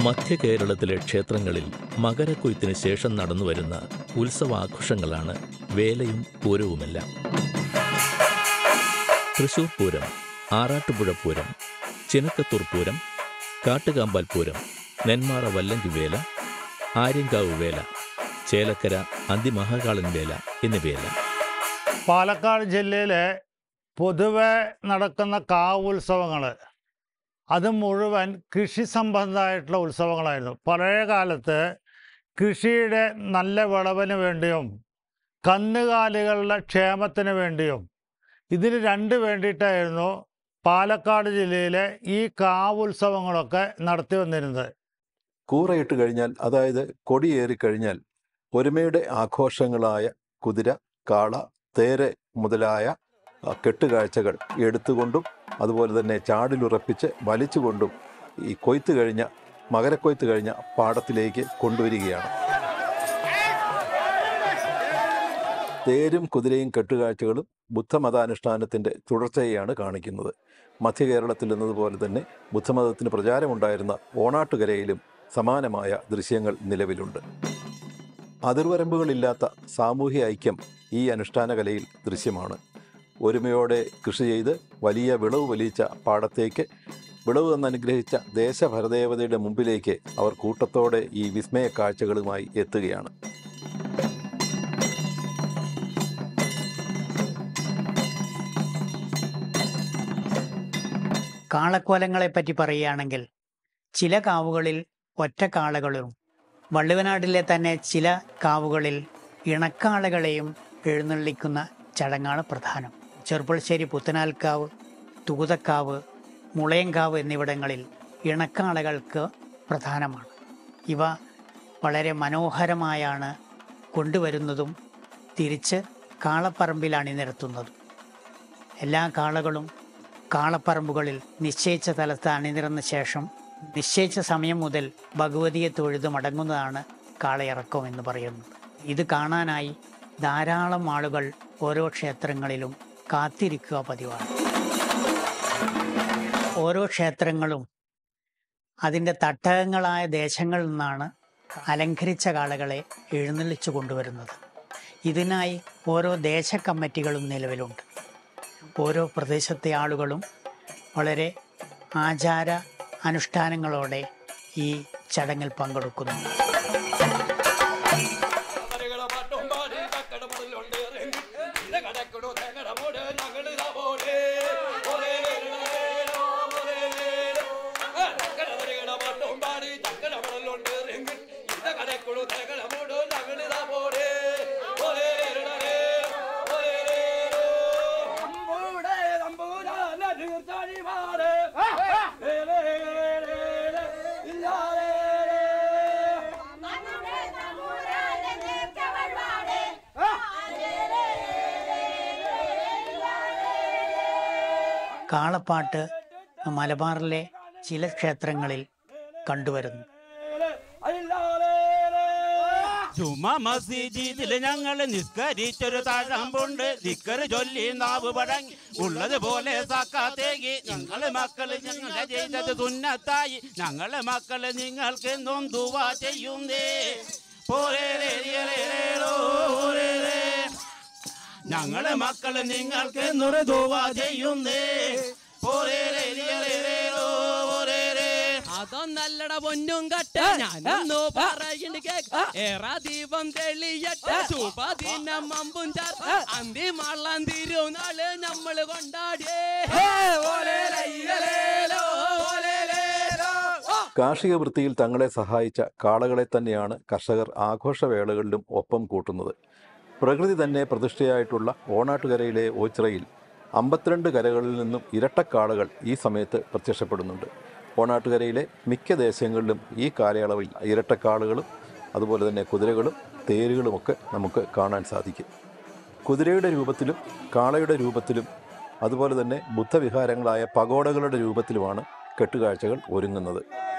മധ്യ കേരളത്തിലെ ക്ഷേത്രങ്ങളിൽ മകരക്കൊയ്ത്തിന് ശേഷം നടന്നുവരുന്ന ഉത്സവാഘോഷങ്ങളാണ് വേലയും പൂരവുമെല്ലാം തൃശൂർ പൂരം ആറാട്ടുപുഴ പൂരം ചിനക്കത്തൂർ പൂരം കാട്ടുകാമ്പാൽ പൂരം നെന്മാറ വല്ലങ്കി വേല ആര്യങ്കാവ് വേല ചേലക്കര അന്തിമഹാകാളൻ വേല എന്നിവയെല്ലാം പാലക്കാട് ജില്ലയിലെ പൊതുവെ നടക്കുന്ന കാവുത്സവങ്ങൾ അത് മുഴുവൻ കൃഷി സംബന്ധമായിട്ടുള്ള ഉത്സവങ്ങളായിരുന്നു പഴയ കാലത്ത് കൃഷിയുടെ നല്ല വിളവിന് വേണ്ടിയും കന്നുകാലികളുടെ ക്ഷേമത്തിന് വേണ്ടിയും ഇതിന് രണ്ട് വേണ്ടിയിട്ടായിരുന്നു പാലക്കാട് ജില്ലയിലെ ഈ കാവുത്സവങ്ങളൊക്കെ നടത്തി വന്നിരുന്നത് കൂറയിട്ട് കഴിഞ്ഞാൽ അതായത് കൊടിയേറി കഴിഞ്ഞാൽ ഒരുമയുടെ ആഘോഷങ്ങളായ കുതിര കാള തേര് മുതലായ ആ, കെട്ടുകാഴ്ചകൾ എടുത്തുകൊണ്ടും അതുപോലെ തന്നെ ചാടിലുറപ്പിച്ച് വലിച്ചുകൊണ്ടും ഈ കൊയ്ത്ത് കഴിഞ്ഞ മകരക്കൊയ്ത്ത് കഴിഞ്ഞ പാടത്തിലേക്ക് കൊണ്ടുവരികയാണ് തേരും കുതിരയും കെട്ടുകാഴ്ചകളും ബുദ്ധമതാനുഷ്ഠാനത്തിൻ്റെ തുടർച്ചയെയാണ് കാണിക്കുന്നത് മധ്യ കേരളത്തിൽ എന്നതുപോലെ തന്നെ ബുദ്ധമതത്തിന് പ്രചാരമുണ്ടായിരുന്ന ഓണാട്ടുകരയിലും സമാനമായ ദൃശ്യങ്ങൾ നിലവിലുണ്ട് അതിർവരമ്പുകളില്ലാത്ത സാമൂഹ്യ ഐക്യം ഈ അനുഷ്ഠാന കലയിൽ ദൃശ്യമാണ് ഒരുമയോടെ കൃഷി ചെയ്ത് വലിയ വിളവ് വലിയിച്ച പാടത്തേക്ക് വിളവ് എന്നനുഗ്രഹിച്ച ദേശഭരദേവതയുടെ മുമ്പിലേക്ക് അവർ കൂട്ടത്തോടെ ഈ വിസ്മയ കാഴ്ചകളുമായി എത്തുകയാണ് കാളക്കോലങ്ങളെ പറ്റി പറയുകയാണെങ്കിൽ ചില കാവുകളിൽ ഒറ്റക്കാളകളും വള്ളുവനാട്ടിലെ തന്നെ ചില കാവുകളിൽ ഇണക്കാളകളെയും എഴുന്നള്ളിക്കുന്ന ചടങ്ങാണ് പ്രധാനം ചെറുപ്പളശ്ശേരി പുത്തനാൽക്കാവ് തൂതക്കാവ് മുളയങ്കാവ് എന്നിവിടങ്ങളിൽ ഇണക്കാളകൾക്ക് പ്രധാനമാണ് ഇവ വളരെ മനോഹരമായാണ് കൊണ്ടുവരുന്നതും തിരിച്ച് കാളപ്പറമ്പിൽ അണിനിരത്തുന്നതും എല്ലാ കാളകളും കാളപ്പറമ്പുകളിൽ നിശ്ചയിച്ച സ്ഥലത്ത് അണിനിരന്ന ശേഷം നിശ്ചയിച്ച സമയം മുതൽ ഭഗവതിയെ തൊഴുത് മടങ്ങുന്നതാണ് കാളയിറക്കം എന്ന് പറയുന്നത് ഇത് കാണാനായി ധാരാളം ആളുകൾ ഓരോ ക്ഷേത്രങ്ങളിലും കാത്തിരിക്കുക പതിവാണ് ഓരോ ക്ഷേത്രങ്ങളും അതിൻ്റെ തട്ടകങ്ങളായ ദേശങ്ങളിൽ നിന്നാണ് അലങ്കരിച്ച കാളകളെ എഴുന്നള്ളിച്ചു കൊണ്ടുവരുന്നത് ഇതിനായി ഓരോ ദേശ കമ്മിറ്റികളും നിലവിലുണ്ട് ഓരോ പ്രദേശത്തെ ആളുകളും വളരെ ആചാര അനുഷ്ഠാനങ്ങളോടെ ഈ ചടങ്ങിൽ പങ്കെടുക്കുന്നു നമ്മുടെ തമ്പുരാനെ നേർച്ചവൾ വാടേ കാളപ്പാട്ട് മലബാറിലെ ചില ക്ഷേത്രങ്ങളിൽ കണ്ടുവരുന്നു ചുമ മസ്ജിദില് ഞങ്ങൾ നിസ്കരിച്ചൊരു താഴമ്പുണ്ട് ദിക്കറ് ചൊല്ലി നാവ് പടങ്ങി ഉള്ളതുപോലെ സാക്കാത്തേക്ക് ഞങ്ങള് മക്കള് ഞങ്ങളെ ചെയ്തത് സുന്നത്തായി ഞങ്ങളെ മക്കള് നിങ്ങൾക്ക് എന്നും ദുവാ ചെയ്യുന്നേ പോരേരേരേരേരോ, പോരേരേ. ഞങ്ങളെ മക്കള് നിങ്ങൾക്ക് എന്നൊരു ദുവാ ചെയ്യുന്നേ പോരേരേരേരേരോ, പോരേരേ. അതൊന്നല്ലട പൊന്നും കട്ട ഞാനൊന്നു പറയുന്നുണ്ട് കേക്ക് ഏറാ ദീപം തെളിയട്ടെ ശുഭദിനം അമ്പും ചാർത്ത അന്തി മള്ളം തിരുനാള് നമ്മള് കൊണ്ടാടിയേ ഓലേലയ്യലേലോ, ഓലേലേലോ. ഓ. കാർഷിക വൃത്തിയിൽ തങ്ങളെ സഹായിച്ച കാളകളെ തന്നെയാണ് കർഷകർ ആഘോഷവേളകളിലും ഒപ്പം കൂട്ടുന്നത് പ്രകൃതി തന്നെ പ്രതിഷ്ഠയായിട്ടുള്ള ഓണാട്ടുകരയിലെ ഓച്ചിറയിൽ അമ്പത്തിരണ്ട് കരകളിൽ നിന്നും ഇരട്ടക്കാളകൾ ഈ സമയത്ത് പ്രത്യക്ഷപ്പെടുന്നുണ്ട് ഓണാട്ടുകരയിലെ മിക്ക ദേശങ്ങളിലും ഈ കാലയളവിൽ ഇരട്ടക്കാളുകളും അതുപോലെ തന്നെ കുതിരകളും തേരുകളുമൊക്കെ നമുക്ക് കാണാൻ സാധിക്കും കുതിരയുടെ രൂപത്തിലും കാളയുടെ രൂപത്തിലും അതുപോലെ തന്നെ ബുദ്ധവിഹാരങ്ങളായ പഗോഡകളുടെ രൂപത്തിലുമാണ് കെട്ടുകാഴ്ചകൾ ഒരുങ്ങുന്നത്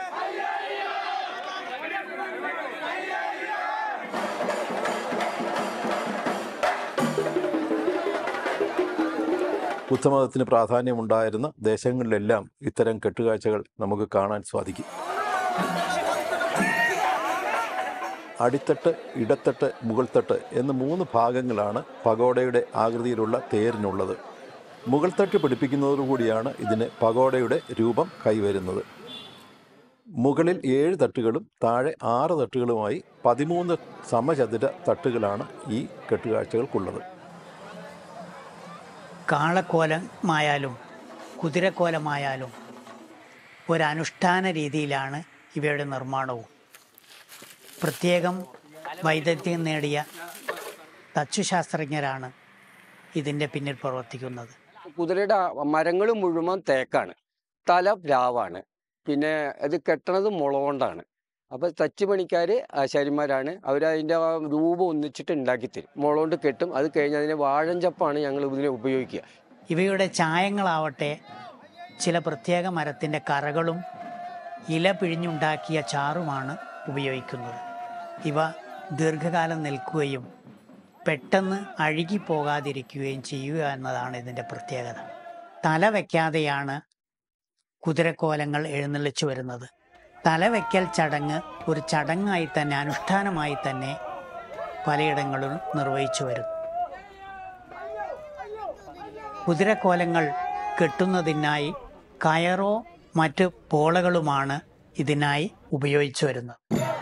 ബുദ്ധമതത്തിന് പ്രാധാന്യമുണ്ടായിരുന്ന ദേശങ്ങളിലെല്ലാം ഇത്തരം കെട്ടുകാഴ്ചകൾ നമുക്ക് കാണാൻ സാധിക്കും അടിത്തട്ട് ഇടത്തട്ട് മുകൾത്തട്ട് എന്ന് മൂന്ന് ഭാഗങ്ങളാണ് പഗോഡയുടെ ആകൃതിയിലുള്ള തേരിനുള്ളത് മുകൾത്തട്ട് പിടിപ്പിക്കുന്നതോടുകൂടിയാണ് ഇതിന് പഗോഡയുടെ രൂപം കൈവരുന്നത് മുകളിൽ ഏഴ് തട്ടുകളും താഴെ ആറ് തട്ടുകളുമായി പതിമൂന്ന് സമചതുര തട്ടുകളാണ് ഈ കെട്ടുകാഴ്ചകൾക്കുള്ളത് കാളക്കോലമായാലും കുതിരക്കോലമായാലും ഒരനുഷ്ഠാന രീതിയിലാണ് ഇവയുടെ നിർമ്മാണവും പ്രത്യേകം വൈദഗ്ധ്യം നേടിയ തച്ചുശാസ്ത്രജ്ഞരാണ് ഇതിൻ്റെ പിന്നിൽ പ്രവർത്തിക്കുന്നത് കുതിരയുടെ മരങ്ങൾ മുഴുവൻ തേക്കാണ് തല പ്ലാവാണ് പിന്നെ ഇത് കെട്ടണത് മുള കൊണ്ടാണ് അപ്പോൾ തച്ച് പണിക്കാർ ആശാരിമാരാണ് അവർ അതിൻ്റെ ആ രൂപം ഒന്നിച്ചിട്ട് ഉണ്ടാക്കി തരും മുള കൊണ്ട് കെട്ടും അത് കഴിഞ്ഞ് അതിനെ വാഴഞ്ചപ്പാണ് ഞങ്ങൾ ഇതിനെ ഉപയോഗിക്കുക ഇവയുടെ ചായങ്ങളാവട്ടെ ചില പ്രത്യേക മരത്തിൻ്റെ കറകളും ഇല പിഴിഞ്ഞുണ്ടാക്കിയ ചാറുമാണ് ഉപയോഗിക്കുന്നത് ഇവ ദീർഘകാലം നിൽക്കുകയും പെട്ടെന്ന് അഴുകിപ്പോകാതിരിക്കുകയും ചെയ്യുക എന്നതാണ് ഇതിൻ്റെ പ്രത്യേകത തല വയ്ക്കാതെയാണ് കുതിരക്കോലങ്ങൾ എഴുന്നള്ളിച്ചു വരുന്നത് തല വയ്ക്കൽ ചടങ്ങ് ഒരു ചടങ്ങായി തന്നെ അനുഷ്ഠാനമായി തന്നെ പലയിടങ്ങളിലും നിർവഹിച്ചു വരുന്നു കുതിരക്കോലങ്ങൾ കെട്ടുന്നതിനായി കയറോ മറ്റ് പോളകളുമാണ് ഇതിനായി ഉപയോഗിച്ചു വരുന്നത്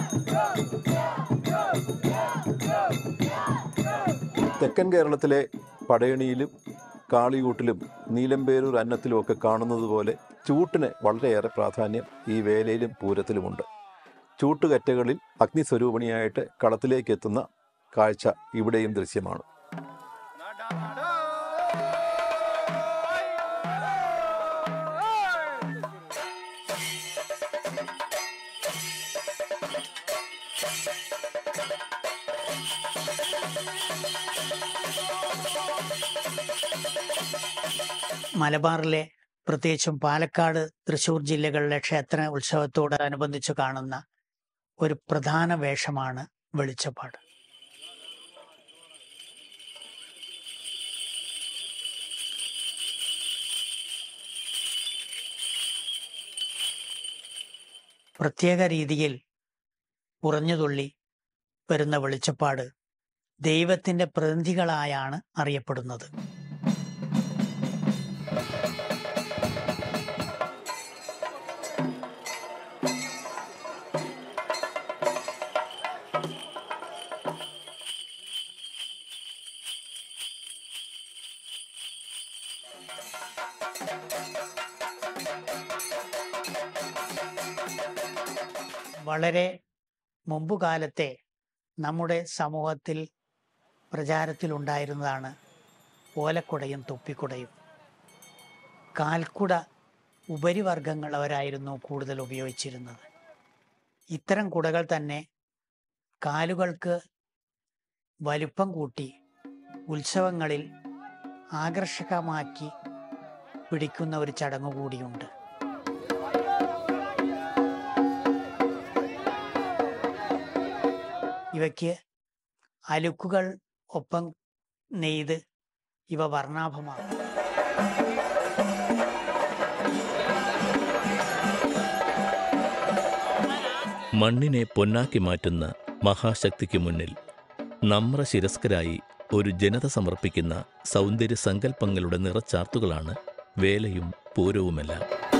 തെക്കൻ കേരളത്തിലെ പടയണിയിലും കാളിയൂട്ടിലും നീലമ്പേരൂർ അന്നത്തിലും ഒക്കെ കാണുന്നത് പോലെ ചൂട്ടിന് വളരെയേറെ പ്രാധാന്യം ഈ വേലയിലും പൂരത്തിലുമുണ്ട് ചൂട്ടുകറ്റകളിൽ അഗ്നിസ്വരൂപിണിയായിട്ട് കളത്തിലേക്ക് എത്തുന്ന കാഴ്ച ഇവിടെയും ദൃശ്യമാണ് മലബാറിലെ പ്രത്യേകിച്ചും പാലക്കാട് തൃശ്ശൂർ ജില്ലകളിലെ ക്ഷേത്ര ഉത്സവത്തോടനുബന്ധിച്ച് കാണുന്ന ഒരു പ്രധാന വേഷമാണ് വെളിച്ചപ്പാട് പ്രത്യേക രീതിയിൽ ഉറഞ്ഞുതുള്ളി വരുന്ന വെളിച്ചപ്പാട് ദൈവത്തിൻ്റെ പ്രതിനിധികളായാണ് അറിയപ്പെടുന്നത് വളരെ മുമ്പ് കാലത്തെ നമ്മുടെ സമൂഹത്തിൽ പ്രചാരത്തിലുണ്ടായിരുന്നതാണ് ഓലക്കുടയും തൊപ്പിക്കുടയും കാൽക്കുട ഉപരിവർഗങ്ങൾ അവരായിരുന്നു കൂടുതൽ ഉപയോഗിച്ചിരുന്നത് ഇത്തരം കുടകൾ തന്നെ കാലുകൾക്ക് വലുപ്പം കൂട്ടി ഉത്സവങ്ങളിൽ ആകർഷകമാക്കി പിടിക്കുന്ന ഒരു ചടങ്ങ് കൂടിയുണ്ട് ഇവയ്ക്ക് അലുക്കുകൾ ഒപ്പം നെയ്ത് ഇവ വർണ്ണാഭമാണ് മണ്ണിനെ പൊന്നാക്കി മാറ്റുന്ന മഹാശക്തിക്ക് മുന്നിൽ നമ്രശിരസ്കരായി ഒരു ജനത സമർപ്പിക്കുന്ന സൗന്ദര്യ സങ്കല്പങ്ങളുടെ നിറച്ചാർത്തുകളാണ് വേലയും പൂരവുമെല്ലാം